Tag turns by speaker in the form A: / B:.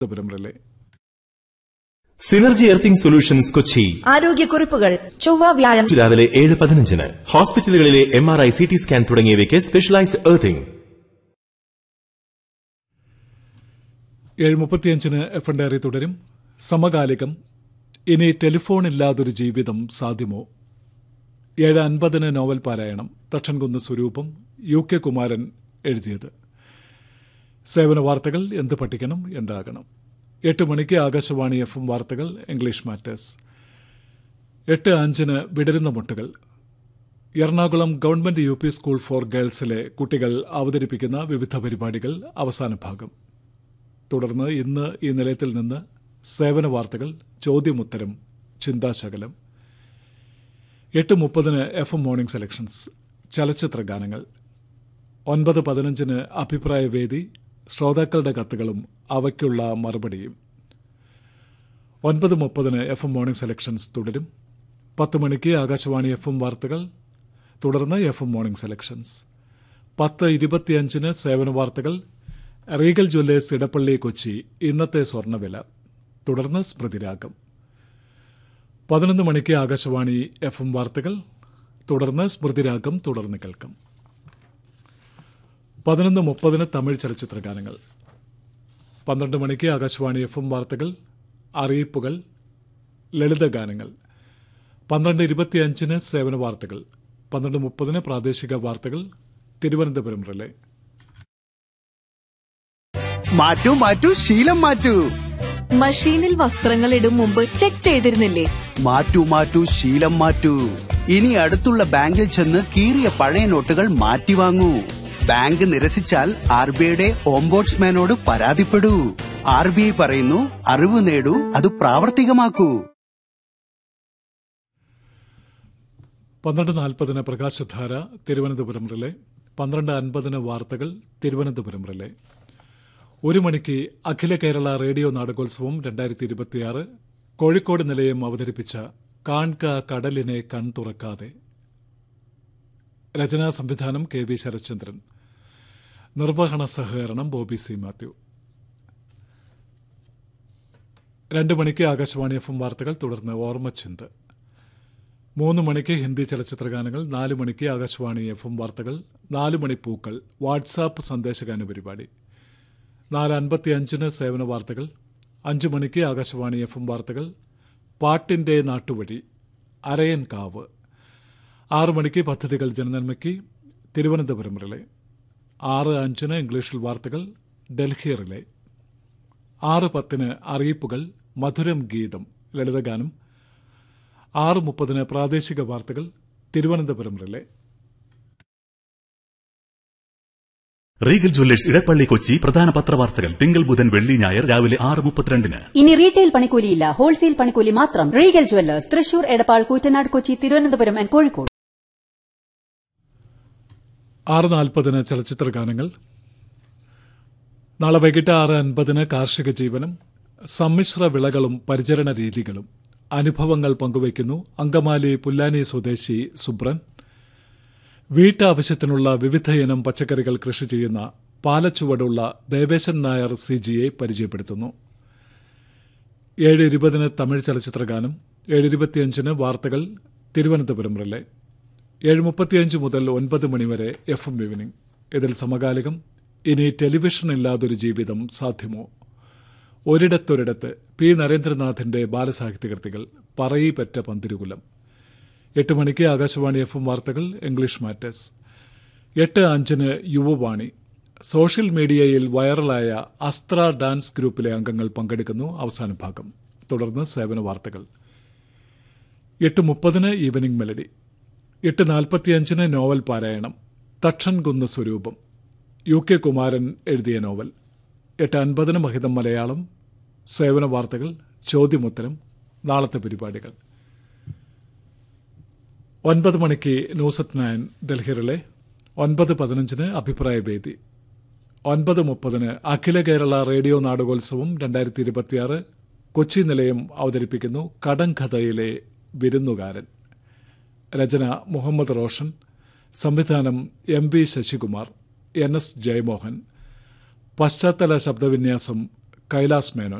A: Thiruvananthapuram relay
B: Synergy earthing solutions Kochi
C: ആരോഗ്യക്കുറിപ്പുകൾ ചൊവ്വ വ്യാഴം
B: രാവിലെ ഏഴ് പതിനഞ്ചിന് ഹോസ്പിറ്റലുകളിലെ M R I C T scan തുടങ്ങിയവയ്ക്ക് സ്പെഷ്യലൈസ്ഡ് എർത്തിംഗ്
A: ഏഴ് മുപ്പത്തിയഞ്ചിന് എഫ് എൻ ഡയറി തുടരും സമകാലികം ഇനി ടെലിഫോൺ ഇല്ലാതൊരു ജീവിതം സാധ്യമോ ഏഴ് അൻപതിന് നോവൽ പാരായണം തക്ഷൻകുന്ന് സ്വരൂപം യു കെ കുമാരൻ എഴുതിയത് സേവന വാർത്തകൾ എന്ത് പഠിക്കണം എന്താകണം എട്ട് മണിക്ക് ആകാശവാണി എഫ് എം വാർത്തകൾ ഇംഗ്ലീഷ് മാറ്റേഴ്സ് എട്ട് അഞ്ചിന് വിടരുന്ന മുട്ടുകൾ Ernakulam government U P school for ഗേൾസിലെ കുട്ടികൾ അവതരിപ്പിക്കുന്ന വിവിധ പരിപാടികൾ അവസാന ഭാഗം തുടർന്ന് ഇന്ന് ഈ നിലയത്തിൽ നിന്ന് സേവന വാർത്തകൾ ചോദ്യമുത്തരം ചിന്താശകലം എട്ട് മുപ്പതിന് എഫ് എം മോർണിംഗ് സെലക്ഷൻസ് ചലച്ചിത്ര ഗാനങ്ങൾ ഒൻപത് പതിനഞ്ചിന് അഭിപ്രായവേദി ശ്രോതാക്കളുടെ കത്തുകളും അവയ്ക്കുള്ള മറുപടിയും ഒൻപത് മുപ്പതിന് എഫ് എം മോർണിംഗ് സെലക്ഷൻസ് തുടരും പത്ത് മണിക്ക് ആകാശവാണി എഫ് എം വാർത്തകൾ തുടർന്ന് എഫ് എം മോർണിംഗ് സെലക്ഷൻസ് പത്ത് ഇരുപത്തിയഞ്ചിന് സേവന വാർത്തകൾ റീഗൽ ജ്വല്ലേഴ്സ് ഇടപ്പള്ളി കൊച്ചി ഇന്നത്തെ സ്വർണ്ണവില തുടർന്ന് സ്മൃതിരാഗം പതിനൊന്ന് മണിക്ക് ആകാശവാണി എഫ് എം വാർത്തകൾ തുടർന്ന് സ്മൃതിരാഗം തുടർന്ന് കേൾക്കാം പതിനൊന്ന് മുപ്പതിന് തമിഴ് ചലച്ചിത്ര ഗാനങ്ങൾ പന്ത്രണ്ട് മണിക്ക് ആകാശവാണി എഫ് എം വാർത്തകൾ അറിയിപ്പുകൾ ലളിത ഗാനങ്ങൾ പന്ത്രണ്ട് ഇരുപത്തിയഞ്ചിന് സേവന വാർത്തകൾ പന്ത്രണ്ട് മുപ്പതിന് പ്രാദേശിക വാർത്തകൾ തിരുവനന്തപുരം റിലേ
D: മാറ്റൂ മാറ്റൂ ശീലം മാറ്റൂ
E: മഷീനിൽ വസ്ത്രങ്ങൾ ഇടും മുമ്പ് ചെക്ക് ചെയ്തിരുന്നില്ലേ
D: മാറ്റൂ മാറ്റൂ ശീലം മാറ്റൂ ഇനി അടുത്തുള്ള ബാങ്കിൽ ചെന്ന് കീറിയ പഴയ നോട്ടുകൾ മാറ്റി വാങ്ങൂ ബാങ്ക് നിരസിച്ചാൽ ആർ ബി ഐയുടെ ഓംബോഡ്സ്മാനോട് പരാതിപ്പെടൂ ആർ ബി ഐ പറയുന്നു അറിവ് നേടൂ അത് പ്രാവർത്തികമാക്കൂ
A: പന്ത്രണ്ട് നാൽപ്പതിന് പ്രകാശധാര തിരുവനന്തപുരം റിലേ പന്ത്രണ്ട് അൻപതിന് വാർത്തകൾ തിരുവനന്തപുരം റിലേ ഒരു മണിക്ക് അഖില കേരള റേഡിയോ നാടകോത്സവം രണ്ടായിരത്തി ഇരുപത്തിയാറ് കോഴിക്കോട് നിലയം അവതരിപ്പിച്ച കാൺക കടലിനെ കൺ തുറക്കാതെ രചനാ സംവിധാനം കെ വി ശരത്ചന്ദ്രൻ നിർവഹണ സഹകരണം ബോബി സി മാത്യു രണ്ട് മണിക്ക് ആകാശവാണി എഫ് എം വാർത്തകൾ തുടർന്ന് ഓർമ്മച്ചിന്ത് മൂന്ന് മണിക്ക് ഹിന്ദി ചലച്ചിത്ര ഗാനങ്ങൾ നാല് മണിക്ക് ആകാശവാണി എഫ് എം വാർത്തകൾ നാല് മണി പൂക്കൾ വാട്സാപ്പ് സന്ദേശഗാന പരിപാടി നാല് അൻപത്തി അഞ്ചിന് സേവന വാർത്തകൾ അഞ്ച് മണിക്ക് ആകാശവാണി എഫ് എം വാർത്തകൾ പാട്ടിന്റെ നാട്ടുവഴി അരയൻ കാവ് ആറ് മണിക്ക് പദ്ധതികൾ ജനനന്മയ്ക്ക് തിരുവനന്തപുരം റിലേ ആറ് അഞ്ചിന് ഇംഗ്ലീഷിൽ വാർത്തകൾ ഡൽഹി റിലേ ആറ് പത്തിന് അറിയിപ്പുകൾ മധുരം ഗീതം ലളിതഗാനം ആറ് മുപ്പതിന് പ്രാദേശിക വാർത്തകൾ Thiruvananthapuram relay
F: Regal jewellers Edappally Kochi പ്രധാന പത്രവാർത്തകൾ തിങ്കൾ ബുധൻ വെള്ളി ഞായർ രാവിലെ ആറ് മുപ്പത്തിരണ്ടിന്
G: ഇനി റീറ്റെയിൽ പണിക്കൂലിയില്ല ഹോൾസെയിൽ പണിക്കൂലി മാത്രം Regal jewellers Thrissur Edappal Koottanad Kochi Thiruvananthapuram and Kozhikode
A: ആറ് നാൽപ്പതിന് ചലച്ചിത്ര ഗാനങ്ങൾ നാളെ വൈകിട്ട് ആറ് അൻപതിന് കാർഷിക ജീവനം സമ്മിശ്ര വിളകളും പരിചരണ രീതികളും അനുഭവങ്ങൾ പങ്കുവയ്ക്കുന്നു അങ്കമാലി പുല്ലാനി സ്വദേശി സുബ്രൻ വീട്ടാവശ്യത്തിനുള്ള വിവിധ ഇനം പച്ചക്കറികൾ കൃഷി ചെയ്യുന്ന പാലച്ചുവടുള്ള ദേവേശൻ നായർ സി ജിയെ പരിചയപ്പെടുത്തുന്നു ഏഴ് ഇരുപതിന് തമിഴ് ചലച്ചിത്ര ഗാനം ഏഴ് ഇരുപത്തിയഞ്ചിന് വാർത്തകൾ തിരുവനന്തപുരം റിലേ ഏഴ് മുപ്പത്തിയഞ്ച് മുതൽ ഒൻപത് മണിവരെ എഫ് എം ഈവനിംഗ് ഇതിൽ സമകാലികം ഇനി ടെലിവിഷൻ ഇല്ലാതൊരു ജീവിതം സാധ്യമോ ഒരിടത്തൊരിടത്ത് പി നരേന്ദ്രനാഥിന്റെ ബാലസാഹിത്യകൃതികൾ പറയിപ്പറ്റ പന്തിരുകുലം എട്ട് മണിക്ക് ആകാശവാണി എഫ് എം വാർത്തകൾ ഇംഗ്ലീഷ് മാറ്റേഴ്സ് എട്ട് അഞ്ചിന് യുവവാണി സോഷ്യൽ മീഡിയയിൽ വൈറലായ അസ്ത്ര ഡാൻസ് ഗ്രൂപ്പിലെ അംഗങ്ങൾ പങ്കെടുക്കുന്നു അവസാന ഭാഗം തുടർന്ന് സേവന വാർത്തകൾ എട്ട് മുപ്പതിന് ഈവനിംഗ് മെലഡി എട്ട് നാൽപ്പത്തിയഞ്ചിന് നോവൽ പാരായണം തക്ഷൻ കുന്ന് സ്വരൂപം യു കെ കുമാരൻ എഴുതിയ നോവൽ എട്ട് അൻപതിന് മഹിതം മലയാളം സേവന വാർത്തകൾ ചോദ്യമുത്തരം നാളത്തെ പരിപാടികൾ ഒൻപത് മണിക്ക് ന്യൂസ് അറ്റ് നയൻ ഡൽഹിയിലെ ഒൻപത് പതിനഞ്ചിന് അഭിപ്രായവേദി ഒൻപത് മുപ്പതിന് അഖില കേരള റേഡിയോ നാടകോത്സവം രണ്ടായിരത്തി ഇരുപത്തിയാറ് കൊച്ചി നിലയം അവതരിപ്പിക്കുന്നു കടങ്കഥയിലെ വിരുന്നുകാരൻ രചന മുഹമ്മദ് റോഷൻ സംവിധാനം M V Sasikumar N S Jayamohan പശ്ചാത്തല ശബ്ദവിന്യാസം കൈലാസ് മേനോൻ